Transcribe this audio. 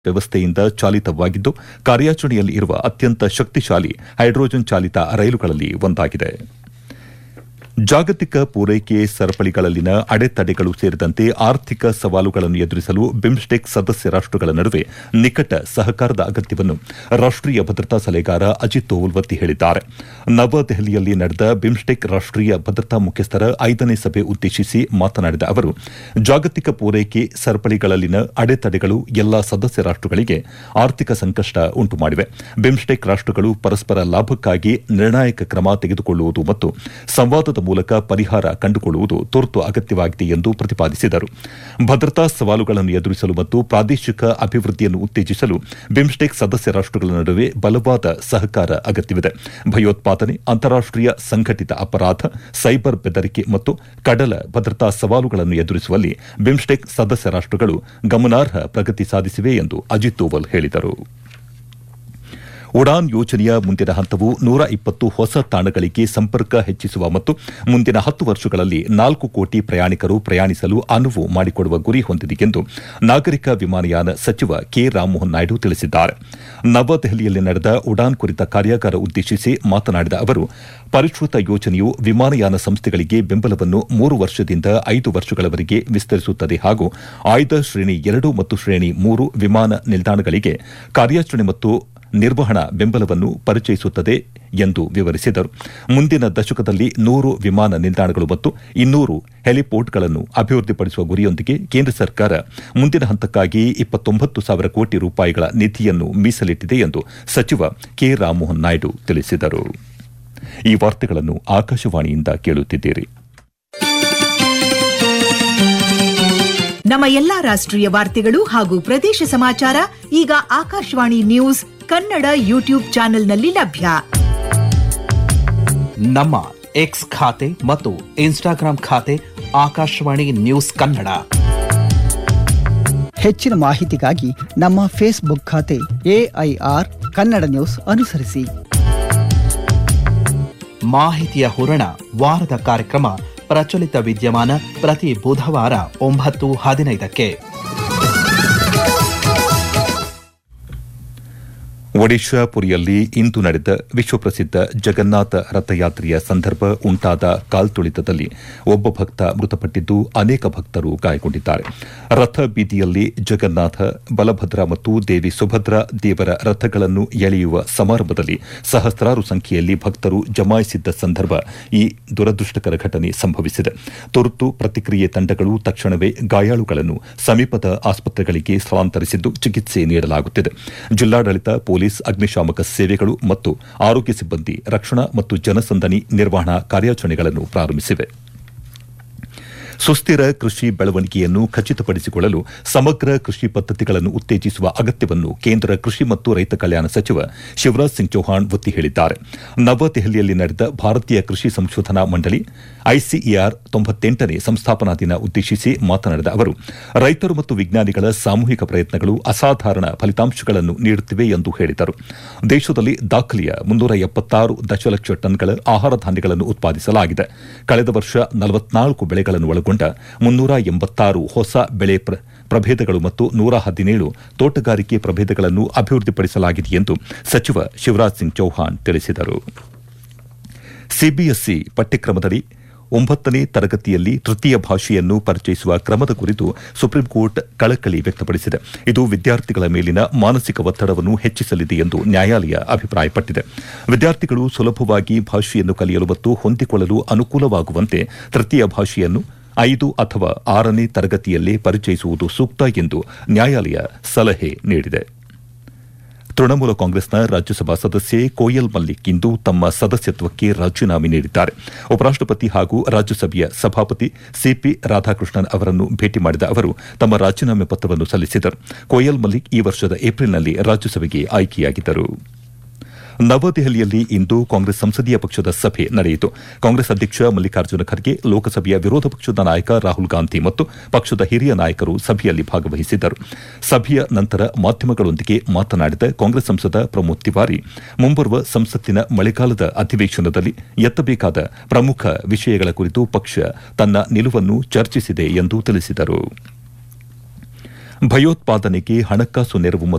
ವ್ಯವಸ್ಥೆಯಿಂದ ಚಾಲಿತವಾಗಿದ್ದು ಕಾರ್ಯಾಚರಣೆಯಲ್ಲಿ ಇರುವ ಅತ್ಯಂತ ಶಕ್ತಿಶಾಲಿ ಹೈಡ್ರೋಜನ್ ಚಾಲಿತ ರೈಲುಗಳಲ್ಲಿ ಒಂದಾಗಿದೆ ಜಾಗತಿಕ ಪೂರೈಕೆ ಸರಪಳಿಗಳಲ್ಲಿನ ಅಡೆತಡೆಗಳು ಸೇರಿದಂತೆ ಆರ್ಥಿಕ ಸವಾಲುಗಳನ್ನು ಎದುರಿಸಲು ಬಿಮ್ಸ್ಟೆಕ್ ಸದಸ್ಯ ರಾಷ್ಟಗಳ ನಡುವೆ ನಿಕಟ ಸಹಕಾರದ ಅಗತ್ಯವನ್ನು ರಾಷ್ಟೀಯ ಭದ್ರತಾ ಸಲಹೆಗಾರ ಅಜಿತ್ ದೋವಲ್ ಒತ್ತಿ ಹೇಳಿದ್ದಾರೆ ನವದೆಹಲಿಯಲ್ಲಿ ನಡೆದ ಬಿಮ್ಸ್ಟೆಕ್ ರಾಷ್ಟೀಯ ಭದ್ರತಾ ಮುಖ್ಯಸ್ಥರ ಐದನೇ ಸಭೆ ಉದ್ದೇಶಿಸಿ ಮಾತನಾಡಿದ ಅವರು ಜಾಗತಿಕ ಪೂರೈಕೆ ಸರಪಳಿಗಳಲ್ಲಿನ ಅಡೆತಡೆಗಳು ಎಲ್ಲಾ ಸದಸ್ಯ ರಾಷ್ಟಗಳಿಗೆ ಆರ್ಥಿಕ ಸಂಕಷ್ಟ ಉಂಟುಮಾಡಿವೆ ಬಿಮ್ಸ್ಟೆಕ್ ರಾಷ್ಟಗಳು ಪರಸ್ಪರ ಲಾಭಕ್ಕಾಗಿ ನಿರ್ಣಾಯಕ ಕ್ರಮ ತೆಗೆದುಕೊಳ್ಳುವುದು ಮತ್ತು ಸಂವಾದದ ಮೂಲಕ ಪರಿಹಾರ ಕಂಡುಕೊಳ್ಳುವುದು ತುರ್ತು ಅಗತ್ಯವಾಗಿದೆ ಎಂದು ಪ್ರತಿಪಾದಿಸಿದರು ಭದ್ರತಾ ಸವಾಲುಗಳನ್ನು ಎದುರಿಸಲು ಮತ್ತು ಪ್ರಾದೇಶಿಕ ಅಭಿವೃದ್ಧಿಯನ್ನು ಉತ್ತೇಜಿಸಲು ಬಿಮ್ಸ್ಟೆಕ್ ಸದಸ್ಯ ರಾಷ್ಟಗಳ ನಡುವೆ ಬಲವಾದ ಸಹಕಾರ ಅಗತ್ಯವಿದೆ ಭಯೋತ್ಪಾದನೆ ಅಂತಾರಾಷ್ಟೀಯ ಸಂಘಟಿತ ಅಪರಾಧ ಸೈಬರ್ ಬೆದರಿಕೆ ಮತ್ತು ಕಡಲ ಭದ್ರತಾ ಸವಾಲುಗಳನ್ನು ಎದುರಿಸುವಲ್ಲಿ ಬಿಮ್ಸ್ಟೆಕ್ ಸದಸ್ಯ ರಾಷ್ಟಗಳು ಗಮನಾರ್ಹ ಪ್ರಗತಿ ಸಾಧಿಸಿವೆ ಎಂದು ಅಜಿತ್ ದೋವಲ್ ಹೇಳಿದರು ಉಡಾನ್ ಯೋಜನೆಯ ಮುಂದಿನ ಹಂತವು ನೂರ ಇಪ್ಪತ್ತು ಹೊಸ ತಾಣಗಳಿಗೆ ಸಂಪರ್ಕ ಹೆಚ್ಚಿಸುವ ಮತ್ತು ಮುಂದಿನ ಹತ್ತು ವರ್ಷಗಳಲ್ಲಿ ನಾಲ್ಕು ಕೋಟಿ ಪ್ರಯಾಣಿಕರು ಪ್ರಯಾಣಿಸಲು ಅನುವು ಮಾಡಿಕೊಡುವ ಗುರಿ ಹೊಂದಿದೆ ಎಂದು ನಾಗರಿಕ ವಿಮಾನಯಾನ ಸಚಿವ ಕೆ ರಾಮಮೋಹನ್ ನಾಯ್ಡು ತಿಳಿಸಿದ್ದಾರೆ ನವದೆಹಲಿಯಲ್ಲಿ ನಡೆದ ಉಡಾನ್ ಕುರಿತ ಕಾರ್ಯಾಗಾರ ಉದ್ದೇಶಿಸಿ ಮಾತನಾಡಿದ ಅವರು ಪರಿಷ್ಕೃತ ಯೋಜನೆಯು ವಿಮಾನಯಾನ ಸಂಸ್ಥೆಗಳಿಗೆ ಬೆಂಬಲವನ್ನು ಮೂರು ವರ್ಷದಿಂದ ಐದು ವರ್ಷಗಳವರೆಗೆ ವಿಸ್ತರಿಸುತ್ತದೆ ಹಾಗೂ ಆಯ್ದ ಶ್ರೇಣಿ ಎರಡು ಮತ್ತು ಶ್ರೇಣಿ ಮೂರು ವಿಮಾನ ನಿಲ್ದಾಣಗಳಿಗೆ ಕಾರ್ಯಾಚರಣೆ ಮತ್ತು ನಿರ್ವಹಣಾ ಬೆಂಬಲವನ್ನು ಪರಿಚಯಿಸುತ್ತದೆ ಎಂದು ವಿವರಿಸಿದರು ಮುಂದಿನ ದಶಕದಲ್ಲಿ ನೂರು ವಿಮಾನ ನಿಲ್ದಾಣಗಳು ಮತ್ತು ಇನ್ನೂರು ಹೆಲಿಪೋರ್ಟ್ಗಳನ್ನು ಅಭಿವೃದ್ಧಿಪಡಿಸುವ ಗುರಿಯೊಂದಿಗೆ ಕೇಂದ್ರ ಸರ್ಕಾರ ಮುಂದಿನ ಹಂತಕ್ಕಾಗಿ ಇಪ್ಪತ್ತೊಂಬತ್ತು ಸಾವಿರ ಕೋಟಿ ರೂಪಾಯಿಗಳ ನಿಧಿಯನ್ನು ಮೀಸಲಿಟ್ಟಿದೆ ಎಂದು ಸಚಿವ ಕೆ ರಾಮಮೋಹನ್ ನಾಯ್ಡು ತಿಳಿಸಿದರು ಈ ವಾರ್ತೆಗಳನ್ನು ಆಕಾಶವಾಣಿಯಿಂದ ಕೇಳುತ್ತಿದ್ದೀರಿ ನಮ್ಮ ಎಲ್ಲಾ ರಾಷ್ಟ್ರೀಯ ವಾರ್ತೆಗಳು ಹಾಗೂ ಪ್ರದೇಶ ಸಮಾಚಾರ ಈಗ ಆಕಾಶವಾಣಿ ನ್ಯೂಸ್ ಕನ್ನಡ ಯೂಟ್ಯೂಬ್ ಚಾನೆಲ್ನಲ್ಲಿ ಲಭ್ಯ ನಮ್ಮ ಎಕ್ಸ್ ಖಾತೆ ಮತ್ತು ಇನ್ಸ್ಟಾಗ್ರಾಂ ಖಾತೆ ಆಕಾಶವಾಣಿ ನ್ಯೂಸ್ ಕನ್ನಡ ಹೆಚ್ಚಿನ ಮಾಹಿತಿಗಾಗಿ ನಮ್ಮ ಫೇಸ್ಬುಕ್ ಖಾತೆ ಎಐಆರ್ ಕನ್ನಡ ನ್ಯೂಸ್ ಅನುಸರಿಸಿ ಮಾಹಿತಿಯ ಹೂರಣ ವಾರದ ಕಾರ್ಯಕ್ರಮ ಪ್ರಚಲಿತ ವಿದ್ಯಮಾನ ಪ್ರತಿ ಬುಧವಾರ ಒಂಬತ್ತು ಹದಿನೈದಕ್ಕೆ ಒಡಿಶಾ ಪುರಿಯಲ್ಲಿ ಇಂದು ನಡೆದ ವಿಶ್ವಪ್ರಸಿದ್ಧ ಜಗನ್ನಾಥ ರಥಯಾತ್ರೆಯ ಸಂದರ್ಭ ಉಂಟಾದ ಕಾಲ್ತುಳಿತದಲ್ಲಿ ಒಬ್ಬ ಭಕ್ತ ಮೃತಪಟ್ಟಿದ್ದು ಅನೇಕ ಭಕ್ತರು ಗಾಯಗೊಂಡಿದ್ದಾರೆ ರಥ ಬೀದಿಯಲ್ಲಿ ಜಗನ್ನಾಥ ಬಲಭದ್ರ ಮತ್ತು ದೇವಿ ಸುಭದ್ರ ದೇವರ ರಥಗಳನ್ನು ಎಳೆಯುವ ಸಮಾರಂಭದಲ್ಲಿ ಸಹಸ್ರಾರು ಸಂಖ್ಯೆಯಲ್ಲಿ ಭಕ್ತರು ಜಮಾಯಿಸಿದ್ದ ಸಂದರ್ಭ ಈ ದುರದೃಷ್ಟಕರ ಘಟನೆ ಸಂಭವಿಸಿದೆ ತುರ್ತು ಪ್ರತಿಕ್ರಿಯೆ ತಂಡಗಳು ತಕ್ಷಣವೇ ಗಾಯಾಳುಗಳನ್ನು ಸಮೀಪದ ಆಸ್ಪತ್ರೆಗಳಿಗೆ ಸ್ಥಳಾಂತರಿಸಿದ್ದು ಚಿಕಿತ್ಸೆ ನೀಡಲಾಗುತ್ತಿದೆ ಜಿಲ್ಲಾಡಳಿತ ಪೊಲೀಸ್ ಅಗ್ನಿಶಾಮಕ ಸೇವೆಗಳು ಮತ್ತು ಆರೋಗ್ಯ ಸಿಬ್ಬಂದಿ ರಕ್ಷಣಾ ಮತ್ತು ಜನಸಂದಣಿ ನಿರ್ವಹಣಾ ಕಾರ್ಯಾಚರಣೆಗಳನ್ನು ಪ್ರಾರಂಭಿಸಿವೆ ಸುಸ್ಥಿರ ಕೃಷಿ ಬೆಳವಣಿಗೆಯನ್ನು ಖಚಿತಪಡಿಸಿಕೊಳ್ಳಲು ಸಮಗ್ರ ಕೃಷಿ ಪದ್ದತಿಗಳನ್ನು ಉತ್ತೇಜಿಸುವ ಅಗತ್ಯವನ್ನು ಕೇಂದ್ರ ಕೃಷಿ ಮತ್ತು ರೈತ ಕಲ್ಯಾಣ ಸಚಿವ ಶಿವರಾಜ್ ಸಿಂಗ್ ಚೌಹಾಣ್ ಒತ್ತಿ ಹೇಳಿದ್ದಾರೆ ನವದೆಹಲಿಯಲ್ಲಿ ನಡೆದ ಭಾರತೀಯ ಕೃಷಿ ಸಂಶೋಧನಾ ಮಂಡಳಿ ಐಸಿಇಆರ್ ತೊಂಬತ್ತೆಂಟನೇ ಸಂಸ್ಥಾಪನಾ ದಿನ ಉದ್ದೇಶಿಸಿ ಮಾತನಾಡಿದ ಅವರು ರೈತರು ಮತ್ತು ವಿಜ್ಞಾನಿಗಳ ಸಾಮೂಹಿಕ ಪ್ರಯತ್ನಗಳು ಅಸಾಧಾರಣ ಫಲಿತಾಂಶಗಳನ್ನು ನೀಡುತ್ತಿವೆ ಎಂದು ಹೇಳಿದರು ದೇಶದಲ್ಲಿ ದಾಖಲೆಯ ಮುನ್ನೂರ ಎಪ್ಪತ್ತಾರು ದಶಲಕ್ಷ ಟನ್ಗಳ ಆಹಾರ ಧಾನ್ಯಗಳನ್ನು ಉತ್ಪಾದಿಸಲಾಗಿದೆ ಕಳೆದ ವರ್ಷ ನಲವತ್ನಾಲ್ಕು ಬೆಳೆಗಳನ್ನು ಒಳಗೊಂಡ ಮುನ್ನೂರ ಎಂಬತ್ತಾರು ಹೊಸ ಬೆಳೆ ಪ್ರಭೇದಗಳು ಮತ್ತು ನೂರ ಹದಿನೇಳು ತೋಟಗಾರಿಕೆ ಪ್ರಭೇದಗಳನ್ನು ಅಭಿವೃದ್ಧಿಪಡಿಸಲಾಗಿದೆ ಎಂದು ಸಚಿವ ಶಿವರಾಜ್ ಸಿಂಗ್ ಚೌಹಾಣ್ ತಿಳಿಸಿದರು ಸಿಬಿಎಸ್ಇ ಪಠ್ಯಕ್ರಮದಡಿ ಒಂಬತ್ತನೇ ತರಗತಿಯಲ್ಲಿ ತೃತೀಯ ಭಾಷೆಯನ್ನು ಪರಿಚಯಿಸುವ ಕ್ರಮದ ಕುರಿತು ಸುಪ್ರೀಂಕೋರ್ಟ್ ಕಳಕಳಿ ವ್ಯಕ್ತಪಡಿಸಿದೆ ಇದು ವಿದ್ಯಾರ್ಥಿಗಳ ಮೇಲಿನ ಮಾನಸಿಕ ಒತ್ತಡವನ್ನು ಹೆಚ್ಚಿಸಲಿದೆ ಎಂದು ನ್ಯಾಯಾಲಯ ಅಭಿಪ್ರಾಯಪಟ್ಟಿದೆ ವಿದ್ಯಾರ್ಥಿಗಳು ಸುಲಭವಾಗಿ ಭಾಷೆಯನ್ನು ಕಲಿಯಲು ಮತ್ತು ಹೊಂದಿಕೊಳ್ಳಲು ಅನುಕೂಲವಾಗುವಂತೆ ತೃತೀಯ ಭಾಷೆಯನ್ನು ಐದು ಅಥವಾ ಆರನೇ ತರಗತಿಯಲ್ಲೇ ಪರಿಚಯಿಸುವುದು ಸೂಕ್ತ ಎಂದು ನ್ಯಾಯಾಲಯ ಸಲಹೆ ನೀಡಿದೆ ತೃಣಮೂಲ ಕಾಂಗ್ರೆಸ್ನ ರಾಜ್ಯಸಭಾ ಸದಸ್ಯೆ ಕೋಯಲ್ ಮಲ್ಲಿಕ್ ಇಂದು ತಮ್ಮ ಸದಸ್ಯತ್ವಕ್ಕೆ ರಾಜೀನಾಮೆ ನೀಡಿದ್ದಾರೆ ಉಪರಾಷ್ಟಪತಿ ಹಾಗೂ ರಾಜ್ಯಸಭೆಯ ಸಭಾಪತಿ ಸಿಪಿ ರಾಧಾಕೃಷ್ಣನ್ ಅವರನ್ನು ಭೇಟಿ ಮಾಡಿದ ಅವರು ತಮ್ಮ ರಾಜೀನಾಮೆ ಪತ್ರವನ್ನು ಸಲ್ಲಿಸಿದರು ಕೋಯಲ್ ಮಲ್ಲಿಕ್ ಈ ವರ್ಷದ ಏಪ್ರಿಲ್ನಲ್ಲಿ ರಾಜ್ಯಸಭೆಗೆ ಆಯ್ಕೆಯಾಗಿದ್ದರು ನವದೆಹಲಿಯಲ್ಲಿ ಇಂದು ಕಾಂಗ್ರೆಸ್ ಸಂಸದೀಯ ಪಕ್ಷದ ಸಭೆ ನಡೆಯಿತು ಕಾಂಗ್ರೆಸ್ ಅಧ್ಯಕ್ಷ ಮಲ್ಲಿಕಾರ್ಜುನ ಖರ್ಗೆ ಲೋಕಸಭೆಯ ವಿರೋಧ ಪಕ್ಷದ ನಾಯಕ ರಾಹುಲ್ ಗಾಂಧಿ ಮತ್ತು ಪಕ್ಷದ ಹಿರಿಯ ನಾಯಕರು ಸಭೆಯಲ್ಲಿ ಭಾಗವಹಿಸಿದ್ದರು ಸಭೆಯ ನಂತರ ಮಾಧ್ಯಮಗಳೊಂದಿಗೆ ಮಾತನಾಡಿದ ಕಾಂಗ್ರೆಸ್ ಸಂಸದ ಪ್ರಮೋದ್ ತಿವಾರಿ ಮುಂಬರುವ ಸಂಸತ್ತಿನ ಮಳೆಗಾಲದ ಅಧಿವೇಶನದಲ್ಲಿ ಎತ್ತಬೇಕಾದ ಪ್ರಮುಖ ವಿಷಯಗಳ ಕುರಿತು ಪಕ್ಷ ತನ್ನ ನಿಲುವನ್ನು ಚರ್ಚಿಸಿದೆ ಎಂದು ತಿಳಿಸಿದರು ಭಯೋತ್ಪಾದನೆಗೆ ಹಣಕಾಸು ನೆರವು